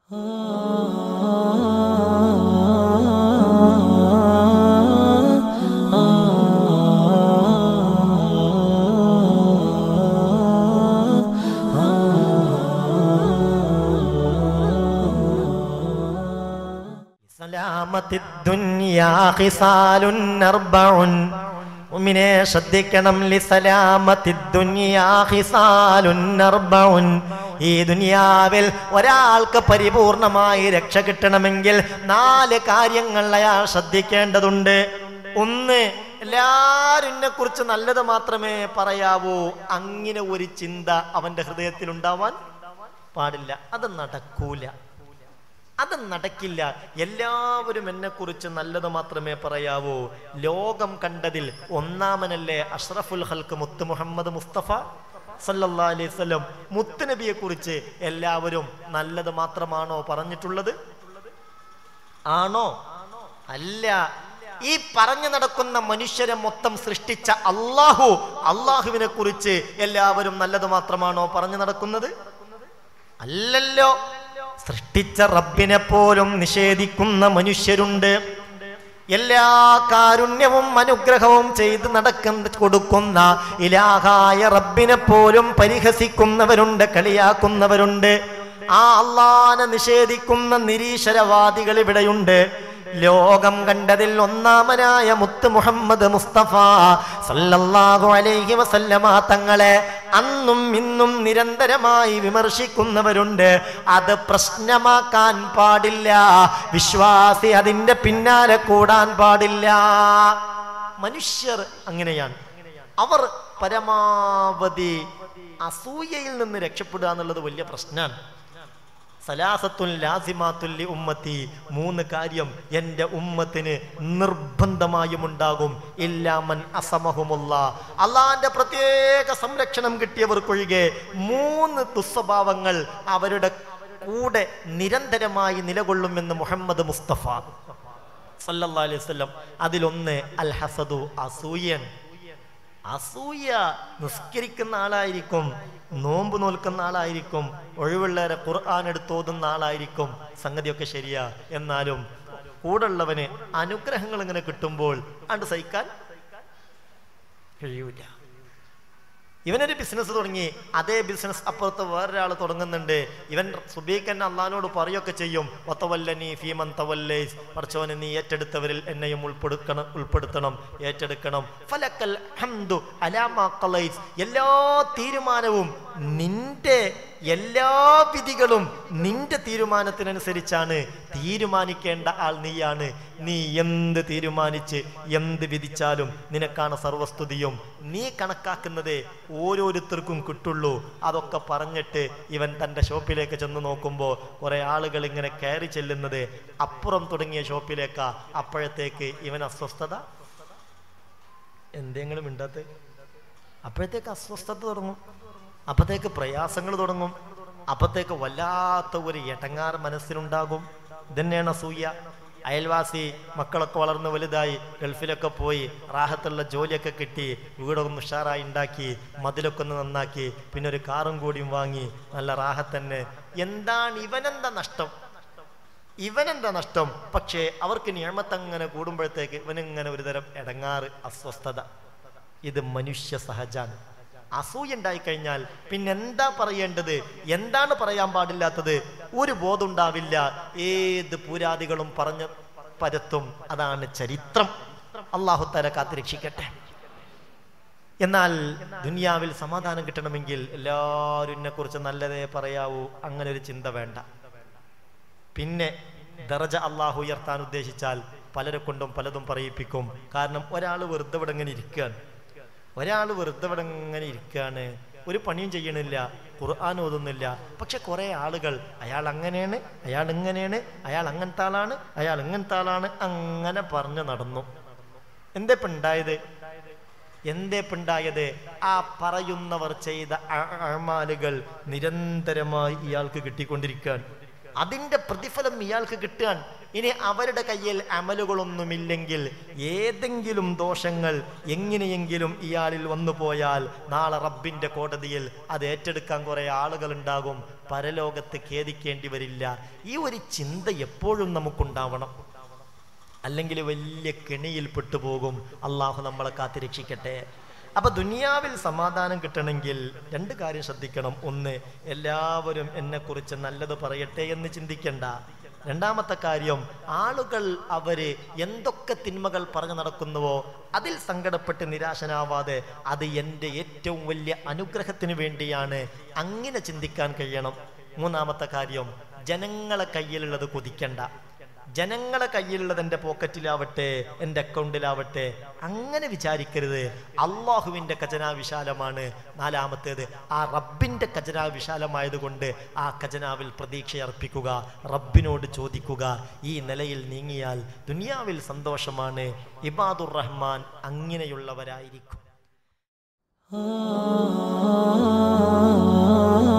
സലാമത്തി ദുനിയാ ഖിസാലുൻ അർബഉൻ മുഅ്മിനെ ശ്രദ്ധിക്കണം ലി സലാമത്തി ദുനിയാ ഖിസാലുൻ അർബഉൻ ഈ ദുനിയാവിൽ ഒരാൾക്ക് പരിപൂർണമായി രക്ഷ കിട്ടണമെങ്കിൽ നാല് കാര്യങ്ങൾ അയാൾ ശ്രദ്ധിക്കേണ്ടതുണ്ട് ഒന്ന് എല്ലാരും എന്നെ കുറിച്ച് നല്ലത് മാത്രമേ പറയാവൂ അങ്ങനെ ഒരു ചിന്ത അവന്റെ ഹൃദയത്തിൽ ഉണ്ടാവാൻ പാടില്ല അത് നടക്കൂല അത് നടക്കില്ല എല്ലാവരും എന്നെക്കുറിച്ച് നല്ലത് മാത്രമേ പറയാവൂ ലോകം കണ്ടതിൽ ഒന്നാമനല്ലേ അഷ്റഫുൽ ഹൽക്ക് മുത്ത് മുഹമ്മദ് മുസ്തഫ സല്ലല്ലാ അലൈഹി വസല്ലം മുത്തുനബിയെ കുറിച്ച് എല്ലാവരും നല്ലത് മാത്രമാണോ പറഞ്ഞിട്ടുള്ളത് ആണോ അല്ല ഈ പറഞ്ഞു നടക്കുന്ന മനുഷ്യരെ മൊത്തം സൃഷ്ടിച്ച അള്ളാഹു അള്ളാഹുവിനെ കുറിച്ച് എല്ലാവരും നല്ലത് മാത്രമാണോ പറഞ്ഞു നടക്കുന്നത് അല്ലല്ലോ സൃഷ്ടിച്ച റബ്ബിനെ പോലും നിഷേധിക്കുന്ന മനുഷ്യരുണ്ട് എല്ലാ കാരുണ്യവും അനുഗ്രഹവും ചെയ്ത് നടക്കുന്ന കൊടുക്കുന്ന ഇലാഹായ റബ്ബിനെ പോലും പരിഹസിക്കുന്നവരുണ്ട് കളിയാക്കുന്നവരുണ്ട് ആ അള്ളാനെ നിഷേധിക്കുന്ന നിരീശ്വരവാദികൾ ഇവിടെയുണ്ട് ലോകം കണ്ടതിൽ ഒന്നാമനായ മുത്ത് മുഹമ്മദ് മുസ്തഫ സല്ലല്ലാഹു അലൈഹി വസല്ലമ തങ്ങളെ അന്നും ഇന്നും നിരന്തരമായി വിമർശിക്കുന്നവരുണ്ട് അത് പ്രശ്നമാക്കാൻ പാടില്ല വിശ്വാസി അതിന്റെ പിന്നാലെ കൂടാൻ പാടില്ല മനുഷ്യർ അങ്ങനെയാണ് അവർ പരമാവധി അസൂയയിൽ നിന്ന് രക്ഷപ്പെടുക എന്നുള്ളത് വലിയ പ്രശ്നമാണ് സലാസത്തുൽ ലാസിമാത്തുല്ലി ഉമ്മത്തി മൂന്ന് കാര്യം എൻ്റെ ഉമ്മത്തിന് നിർബന്ധമായും ഉണ്ടാകും ഇല്ലാമൻ അസമഹുമുള്ള അള്ളാന്റെ പ്രത്യേക സംരക്ഷണം കിട്ടിയവർക്കൊഴികെ മൂന്ന് ദുസ്വഭാവങ്ങൾ അവരുടെ കൂടെ നിരന്തരമായി നിലകൊള്ളുമെന്ന് മുഹമ്മദ് മുസ്തഫ സല്ലല്ലാഹു അലൈഹി വസല്ലം അതിലൊന്ന് അൽ ഹസദു അസൂയൻ അസൂയ നിസ്കരിക്കുന്ന ആളായിരിക്കും നോമ്പ് നോൽക്കുന്ന ആളായിരിക്കും ഒഴിവുള്ളവരെ ഖുർആൻ എടുത്ത് ഓതുന്ന ആളായിരിക്കും സംഗതിയൊക്കെ ശരിയാ എന്നാലും കൂടുള്ളവന് അനുഗ്രഹങ്ങൾ ഇങ്ങനെ കിട്ടുമ്പോൾ അണ്ട് സഹിക്കാൻ കഴിയൂല ഇവനൊരു ബിസിനസ് തുടങ്ങി അതേ ബിസിനസ് അപ്പുറത്ത് വേറൊരാൾ തുടങ്ങുന്നുണ്ട് ഇവൻ സുബീഖ് എന്നെ അള്ളഹാനോട് പറയുകയൊക്കെ ചെയ്യും ഒത്തവല്ലനി ഫീമൻ തവല്ലേസ് പറച്ചോനെ നീ ഏറ്റെടുത്തവരിൽ എന്നെയും ഉൾപ്പെടുക്കണം ഉൾപ്പെടുത്തണം ഏറ്റെടുക്കണം ഫലക്കൽ ഹംദു അലാമാ ഖലൈസ് എല്ലാ തീരുമാനവും നിന്റെ എല്ലാ വിധികളും നിന്റെ തീരുമാനത്തിനനുസരിച്ചാണ് തീരുമാനിക്കേണ്ട ആൾ നീയാണ് നീ എന്ത് തീരുമാനിച്ച് എന്ത് വിധിച്ചാലും നിനക്കാണ് സർവസ്തുതിയും നീ കണക്കാക്കുന്നത് ഓരോരുത്തർക്കും കിട്ടുള്ളൂ അതൊക്കെ പറഞ്ഞിട്ട് ഇവൻ തൻ്റെ ഷോപ്പിലേക്ക് ചെന്ന് നോക്കുമ്പോൾ കുറേ ആളുകൾ ഇങ്ങനെ കയറി ചെല്ലുന്നത് അപ്പുറം തുടങ്ങിയ ഷോപ്പിലേക്കാ അപ്പോഴത്തേക്ക് ഇവൻ അസ്വസ്ഥത എന്തെങ്കിലും മിണ്ടാത്ത അപ്പോഴത്തേക്ക് അസ്വസ്ഥത തുടങ്ങും അപ്പത്തേക്ക് പ്രയാസങ്ങൾ തുടങ്ങും അപ്പത്തേക്ക് വല്ലാത്ത ഒരു എടങ്ങാറ് മനസ്സിലുണ്ടാകും ഇതന്നെയാണ് അസൂയ അയൽവാസി മക്കളൊക്കെ വളർന്ന് വലുതായി ഗൾഫിലൊക്കെ പോയി റാഹത്തുള്ള ജോലിയൊക്കെ കിട്ടി വീടൊക്കെ ഒന്ന് ഉഷാറായി ഉണ്ടാക്കി മതിലൊക്കെ ഒന്ന് നന്നാക്കി പിന്നെ ഒരു കാറും കൂടിയും വാങ്ങി നല്ല റാഹത്തന്നെ എന്താണ് ഇവനെന്താ നഷ്ടം ഇവനെന്താ നഷ്ടം പക്ഷേ അവർക്ക് നിയമത്തങ്ങനെ കൂടുമ്പോഴത്തേക്ക് ഇവനിങ്ങനെ ഒരുതരം എടങ്ങാറ് അസ്വസ്ഥത ഇത് മനുഷ്യ സഹജാണ് അസൂയ ഉണ്ടായി കഴിഞ്ഞാൽ പിന്നെ എന്താ പറയേണ്ടത് എന്താണ് പറയാൻ പാടില്ലാത്തത് ഒരു ബോധമുണ്ടാവില്ല ഏത് പൂരാദികളും പറഞ്ഞ് പരത്തും അതാണ് ചരിത്രം അള്ളാഹു തല കാത്തിരക്ഷിക്കട്ടെ എന്നാൽ ദുനിയാവിൽ സമാധാനം കിട്ടണമെങ്കിൽ എല്ലാവരും എന്നെ കുറിച്ച് നല്ലതേ പറയാവൂ അങ്ങനെ ഒരു ചിന്ത വേണ്ട പിന്നെ ദറജ അള്ളാഹു ഉയർത്താൻ ഉദ്ദേശിച്ചാൽ പലരെ കൊണ്ടും പലതും പറയിപ്പിക്കും കാരണം ഒരാൾ വെറുതെ ഇവിടെ ഇങ്ങനെ ഇരിക്കുകയാണ് ഒരാൾ വെറുതെ ഇവിടെ ഇങ്ങനെ ഇരിക്കുകയാണ് ഒരു പണിയും ചെയ്യണില്ല ഖുർആൻ ഓതുന്നില്ല പക്ഷെ കുറെ ആളുകൾ അയാൾ അങ്ങനെയാണ് അയാൾ ഇങ്ങനെയാണ് അയാൾ അങ്ങനത്തെ ആളാണ് അയാൾ ഇങ്ങനത്തെ ആളാണ് അങ്ങനെ പറഞ്ഞു നടന്നു എന്തേ ഇപ്പൊ ഉണ്ടായത് എന്തേ ഇപ്പൊ ഉണ്ടായത് ആ പറയുന്നവർ ചെയ്ത അ- അഅമാലുകൾ നിരന്തരമായി ഇയാൾക്ക് കിട്ടിക്കൊണ്ടിരിക്കുകയാണ് അതിന്റെ പ്രതിഫലം ഇയാൾക്ക് കിട്ടുകയാണ് ഇനി അവരുടെ കയ്യിൽ അമലുകളൊന്നുമില്ലെങ്കിൽ ഏതെങ്കിലും ദോഷങ്ങൾ എങ്ങനെയെങ്കിലും ഇയാളിൽ വന്നു പോയാൽ നാളെ റബ്ബിന്റെ കോടതിയിൽ അത് ഏറ്റെടുക്കാൻ കുറെ ആളുകൾ ഉണ്ടാകും പരലോകത്ത് ഖേദിക്കേണ്ടി വരില്ല ഈ ഒരു ചിന്ത എപ്പോഴും നമുക്കുണ്ടാവണം അല്ലെങ്കിൽ വലിയ കെണിയിൽ പെട്ടുപോകും അള്ളാഹു നമ്മളെ കാത്തിരക്ഷിക്കട്ടെ അപ്പൊ ദുനിയാവിൽ സമാധാനം കിട്ടണമെങ്കിൽ രണ്ട് കാര്യം ശ്രദ്ധിക്കണം ഒന്ന് എല്ലാവരും എന്നെക്കുറിച്ച് നല്ലത് പറയട്ടെ എന്ന് ചിന്തിക്കണ്ട രണ്ടാമത്തെ കാര്യം ആളുകൾ അവര് എന്തൊക്കെ തിന്മകൾ പറഞ്ഞു നടക്കുന്നുവോ അതിൽ സങ്കടപ്പെട്ട് നിരാശനാവാതെ അത് എൻ്റെ ഏറ്റവും വലിയ അനുഗ്രഹത്തിന് വേണ്ടിയാണ് അങ്ങനെ ചിന്തിക്കാൻ കഴിയണം മൂന്നാമത്തെ കാര്യം ജനങ്ങളെ കയ്യിലുള്ളത് കൊതിക്കണ്ട ജനങ്ങളെ കയ്യിലുള്ളത് എൻ്റെ പോക്കറ്റിലാവട്ടെ എൻ്റെ അക്കൗണ്ടിലാവട്ടെ അങ്ങനെ വിചാരിക്കരുത് അള്ളാഹുവിൻ്റെ ഖജനാ വിശാലമാണ് നാലാമത്തേത് ആ റബ്ബിൻ്റെ ഖജനാ വിശാലമായതുകൊണ്ട് ആ ഖജനാവിൽ പ്രതീക്ഷ അർപ്പിക്കുക റബ്ബിനോട് ചോദിക്കുക ഈ നിലയിൽ നീങ്ങിയാൽ ദുനിയാവിൽ സന്തോഷമാണ് ഇബാദുർ റഹ്മാൻ അങ്ങനെയുള്ളവരായിരിക്കും ah